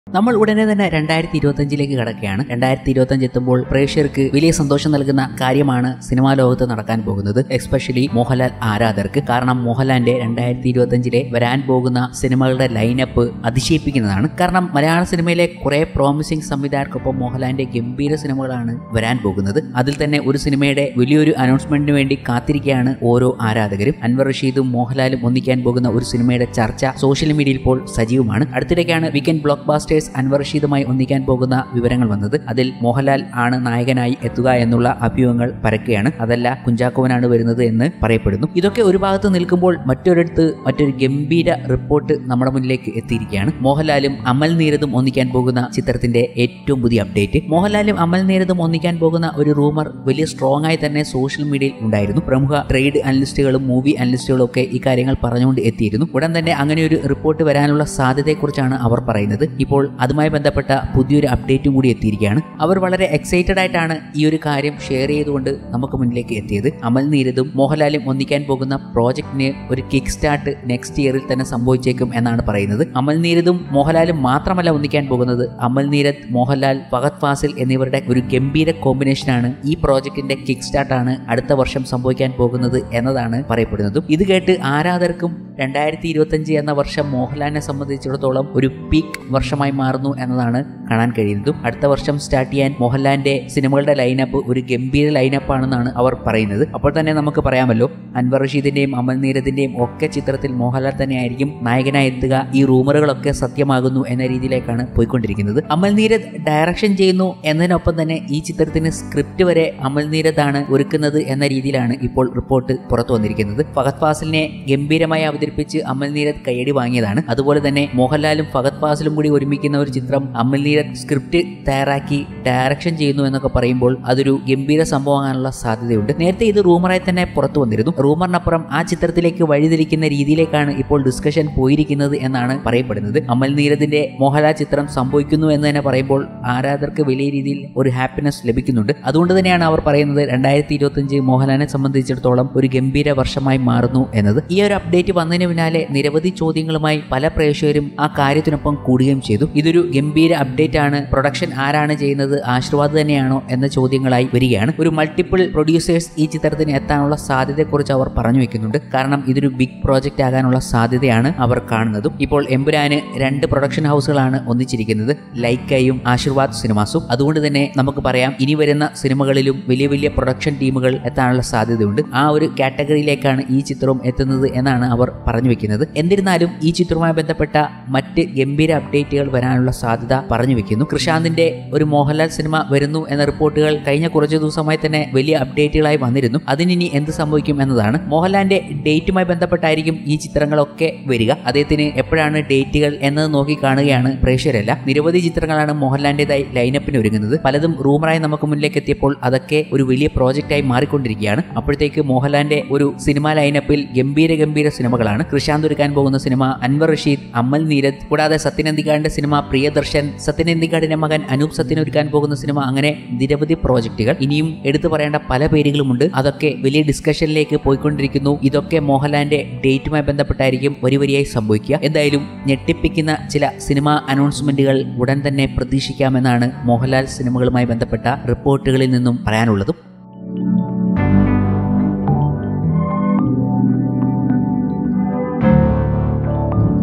നമ്മൾ ഉടനെ തന്നെ രണ്ടായിരത്തി ഇരുപത്തഞ്ചിലേക്ക് കടക്കുകയാണ് രണ്ടായിരത്തി ഇരുപത്തഞ്ച് എത്തുമ്പോൾ പ്രേക്ഷകർക്ക് വലിയ സന്തോഷം നൽകുന്ന കാര്യമാണ് സിനിമാ ലോകത്ത് നടക്കാൻ പോകുന്നത് എസ്പെഷ്യലി മോഹൻലാൽ ആരാധകർക്ക് കാരണം മോഹൻലാലിന്റെ രണ്ടായിരത്തി ഇരുപത്തഞ്ചിലെ വരാൻ പോകുന്ന സിനിമകളുടെ ലൈനപ്പ് അതിശയിപ്പിക്കുന്നതാണ് കാരണം മലയാള സിനിമയിലെ കുറെ പ്രോമിസിംഗ് സംവിധായകർക്കൊപ്പം മോഹൻലാലിന്റെ ഗംഭീര സിനിമകളാണ് വരാൻ പോകുന്നത് അതിൽ തന്നെ ഒരു സിനിമയുടെ വലിയൊരു അനൗൺസ്മെന്റിന് വേണ്ടി കാത്തിരിക്കുകയാണ് ഓരോ ആരാധകരും അൻവർ റഷീദും മോഹൻലാലും ഒന്നിക്കാൻ പോകുന്ന ഒരു സിനിമയുടെ ചർച്ച സോഷ്യൽ മീഡിയയിൽ ഇപ്പോൾ സജീവമാണ് അടുത്തിടയ്ക്കാണ് വീക്കെൻഡ് ബ്ലോക്ക് ബാസ്റ്റേഴ്സ് അൻവർ റഷീദുമായി ഒന്നിക്കാൻ പോകുന്ന വിവരങ്ങൾ വന്നത് അതിൽ മോഹൻലാൽ ആണ് നായകനായി എത്തുക എന്നുള്ള അഭ്യൂഹങ്ങൾ പരക്കുകയാണ് അതല്ല കുഞ്ചാക്കോവനാണ് വരുന്നത് എന്ന് പറയപ്പെടുന്നു ഇതൊക്കെ ഒരു ഭാഗത്ത് നിൽക്കുമ്പോൾ മറ്റൊരിടത്ത് മറ്റൊരു ഗംഭീര റിപ്പോർട്ട് നമ്മുടെ മുന്നിലേക്ക് എത്തിയിരിക്കുകയാണ് മോഹൻലാലും അമൽ നീരദും ഒന്നിക്കാൻ പോകുന്ന ചിത്രത്തിന്റെ ഏറ്റവും പുതിയ അപ്ഡേറ്റ് മോഹൻലാലും അമൽ നീരദും ഒന്നിക്കാൻ പോകുന്ന ഒരു റൂമർ വലിയ സ്ട്രോങ് ആയി തന്നെ സോഷ്യൽ മീഡിയയിൽ ഉണ്ടായിരുന്നു പ്രമുഖ ട്രേഡ് അനലിസ്റ്റുകളും മൂവി അനലിസ്റ്റുകളും ഒക്കെ ഈ കാര്യങ്ങൾ പറഞ്ഞുകൊണ്ട് എത്തിയിരുന്നു ഉടൻ തന്നെ അങ്ങനെ ഒരു റിപ്പോർട്ട് വരാനുള്ള സാധ്യതയെക്കുറിച്ചാണ് അവർ പറയുന്നത് ഇപ്പോൾ അതുമായി ബന്ധപ്പെട്ട പുതിയൊരു അപ്ഡേറ്റും കൂടി എത്തിയിരിക്കുകയാണ് അവർ വളരെ എക്സൈറ്റഡ് ആയിട്ടാണ് ഈ ഒരു കാര്യം ഷെയർ ചെയ്തുകൊണ്ട് നമുക്ക് മുന്നിലേക്ക് എത്തിയത് അമൽ നീരദും മോഹൻലാലും ഒന്നിക്കാൻ പോകുന്ന പ്രോജക്റ്റിന് ഒരു കിക്ക് സ്റ്റാർട്ട് നെക്സ്റ്റ് ഇയറിൽ തന്നെ സംഭവിച്ചേക്കും എന്നാണ് പറയുന്നത് അമൽ നീരദും മോഹൻലാലും മാത്രമല്ല ഒന്നിക്കാൻ പോകുന്നത് അമൽ നീരദ് മോഹൻലാൽ ഫഹദ് ഫാസിൽ എന്നിവരുടെ ഒരു ഗംഭീര കോമ്പിനേഷനാണ് ഈ പ്രോജക്റ്റിന്റെ കിക്ക് സ്റ്റാർട്ടാണ് അടുത്ത വർഷം സംഭവിക്കാൻ പോകുന്നത് എന്നതാണ് പറയപ്പെടുന്നതും ഇത് കേട്ട് ആരാധകർക്കും രണ്ടായിരത്തി ഇരുപത്തഞ്ച് എന്ന വർഷം മോഹൻലാലിനെ സംബന്ധിച്ചിടത്തോളം ഒരു പീക്ക് വർഷമായി മാറുന്നു എന്നതാണ് കാണാൻ കഴിയുന്നതും അടുത്ത വർഷം സ്റ്റാർട്ട് ചെയ്യാൻ മോഹൻലാലിന്റെ സിനിമകളുടെ ലൈനപ്പ് ഒരു ഗംഭീര ലൈനപ്പ് ആണെന്നാണ് അവർ പറയുന്നത് അപ്പോൾ തന്നെ നമുക്ക് പറയാമല്ലോ അൻവർ റഷീദിന്റെയും അമൽ നീരദിന്റെയും ഒക്കെ ചിത്രത്തിൽ മോഹൻലാൽ തന്നെയായിരിക്കും നായകനായി എത്തുക ഈ റൂമറുകളൊക്കെ സത്യമാകുന്നു എന്ന രീതിയിലേക്കാണ് പോയിക്കൊണ്ടിരിക്കുന്നത് അമൽ നീരദ് ഡയറക്ഷൻ ചെയ്യുന്നു എന്നതിനൊപ്പം തന്നെ ഈ ചിത്രത്തിന് സ്ക്രിപ്റ്റ് വരെ അമൽ നീരദാണ് ഒരുക്കുന്നത് എന്ന രീതിയിലാണ് ഇപ്പോൾ റിപ്പോർട്ട് പുറത്തു വന്നിരിക്കുന്നത് ഫഹദ് ഫാസിലിനെ ഗംഭീരമായി അവതരിപ്പിച്ച് അമൽ നീരദ് കയ്യടി വാങ്ങിയതാണ് അതുപോലെ തന്നെ മോഹൻലാലും ഫഹദ് ഫാസിലും കൂടി ഒരുമിക്കുന്ന ഒരു ചിത്രം അമൽ നീരദ് സ്ക്രിപ്റ്റ് തയ്യാറാക്കി ഡയറക്ഷൻ ചെയ്യുന്നു എന്നൊക്കെ പറയുമ്പോൾ അതൊരു ഗംഭീര സംഭവമാകാനുള്ള സാധ്യതയുണ്ട് നേരത്തെ ഇത് റൂമറായി തന്നെ പുറത്തു വന്നിരുന്നു റൂമറിനപ്പുറം ആ ചിത്രത്തിലേക്ക് വഴിതിരിക്കുന്ന രീതിയിലേക്കാണ് ഇപ്പോൾ ഡിസ്കഷൻ പോയിരിക്കുന്നത് എന്നാണ് പറയപ്പെടുന്നത് അമൽ നീരദിന്റെ മോഹൻലാൽ ചിത്രം സംഭവിക്കുന്നു എന്ന് തന്നെ പറയുമ്പോൾ ആരാധകർക്ക് വലിയ രീതിയിൽ ഒരു ഹാപ്പിനെസ് ലഭിക്കുന്നുണ്ട് അതുകൊണ്ട് തന്നെയാണ് അവർ പറയുന്നത് രണ്ടായിരത്തി ഇരുപത്തിയഞ്ച് മോഹൻലാലിനെ സംബന്ധിച്ചിടത്തോളം ഒരു ഗംഭീര വർഷമായി മാറുന്നു എന്നത് ഈ ഒരു അപ്ഡേറ്റ് വന്നതിന് പിന്നാലെ നിരവധി ചോദ്യങ്ങളുമായി പല പ്രേക്ഷകരും ആ കാര്യത്തിനൊപ്പം കൂടുകയും ചെയ്തു ഇതൊരു ഗംഭീര അപ്ഡേറ്റ് ആണ് പ്രൊഡക്ഷൻ ആരാണ് ചെയ്യുന്നത് ആശീർവാദ് തന്നെയാണോ എന്ന ചോദ്യങ്ങളായി വരികയാണ് ഒരു മൾട്ടിപ്പിൾ പ്രൊഡ്യൂസേഴ്സ് ഈ ചിത്രത്തിന് എത്താനുള്ള സാധ്യതയെക്കുറിച്ച് അവർ പറഞ്ഞു വെക്കുന്നുണ്ട് കാരണം ഇതൊരു ബിഗ് പ്രോജക്റ്റ് ആകാനുള്ള സാധ്യതയാണ് അവർ കാണുന്നതും ഇപ്പോൾ എമ്പുരാന് രണ്ട് പ്രൊഡക്ഷൻ ഹൗസുകളാണ് ഒന്നിച്ചിരിക്കുന്നത് ലൈക്കയും ആശീർവാദ് സിനിമാസും അതുകൊണ്ട് തന്നെ നമുക്ക് പറയാം ഇനി വരുന്ന സിനിമകളിലും വലിയ വലിയ പ്രൊഡക്ഷൻ ടീമുകൾ എത്താനുള്ള സാധ്യതയുണ്ട് ആ ഒരു കാറ്റഗറിയിലേക്കാണ് ഈ ചിത്രവും എത്തുന്നത് എന്നാണ് അവർ പറഞ്ഞു വെക്കുന്നത് എന്നിരുന്നാലും ഈ ചിത്രവുമായി ബന്ധപ്പെട്ട മറ്റ് ഗംഭീര അപ്ഡേറ്റുകൾ വരാനുള്ള സാധ്യത പറഞ്ഞു വെക്കുന്നു കൃഷാന്തിന്റെ ഒരു മോഹൻലാൽ സിനിമ വരുന്നു എന്ന റിപ്പോർട്ടുകൾ കഴിഞ്ഞ കുറച്ച് ദിവസമായി തന്നെ വലിയ അപ്ഡേറ്റുകളായി വന്നിരുന്നു അതിനി എന്ത് സംഭവിക്കും എന്നതാണ് മോഹൻലാലിന്റെ ഡേറ്റുമായി ബന്ധപ്പെട്ടായിരിക്കും ഈ ചിത്രങ്ങളൊക്കെ വരിക അദ്ദേഹത്തിന് എപ്പോഴാണ് ഡേറ്റുകൾ എന്നത് നോക്കി കാണുകയാണ് പ്രേക്ഷകരല്ല നിരവധി ചിത്രങ്ങളാണ് മോഹൻലാലിന്റേതായി ലൈനപ്പിന് ഒരുങ്ങുന്നത് പലതും റൂമറായി നമുക്ക് മുന്നിലേക്ക് എത്തിയപ്പോൾ അതൊക്കെ ഒരു വലിയ പ്രോജക്റ്റായി മാറിക്കൊണ്ടിരിക്കുകയാണ് അപ്പോഴത്തേക്ക് മോഹൻലാലിന്റെ ഒരു സിനിമ ലൈനപ്പിൽ ഗംഭീര ഗംഭീര സിനിമകളാണ് കൃഷാന്ത് ഒരുക്കാൻ പോകുന്ന സിനിമ അൻവർ റഷീദ് അമൽ നീരദ് കൂടാതെ സത്യനന്ദിക്കാടിന്റെ സിനിമ പ്രിയദർശൻ സത്യനന്ദിക്കാടിന്റെ മകൻ അനൂപ് സത്യൻ ഒരുക്കാൻ പോകുന്ന സിനിമ അങ്ങനെ നിരവധി പ്രോജക്റ്റുകൾ ഇനിയും എടുത്തു പറയേണ്ട പല പേരുകളുമുണ്ട് അതൊക്കെ വലിയ ഡിസ്കഷനിലേക്ക് പോയിക്കൊണ്ടിരിക്കുന്നു ഇതൊക്കെ മോഹൻലാലിന്റെ ഡേറ്റുമായി ബന്ധപ്പെട്ടായിരിക്കും വരി വരിയായി സംഭവിക്കുക എന്തായാലും ഞെട്ടിപ്പിക്കുന്ന ചില സിനിമാ അനൗൺസ്മെന്റുകൾ ഉടൻ തന്നെ പ്രതീക്ഷിക്കാമെന്നാണ് മോഹൻലാൽ സിനിമകളുമായി ബന്ധപ്പെട്ട റിപ്പോർട്ടുകളിൽ നിന്നും പറയാനുള്ളതും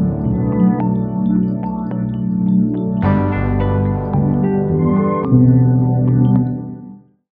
thank you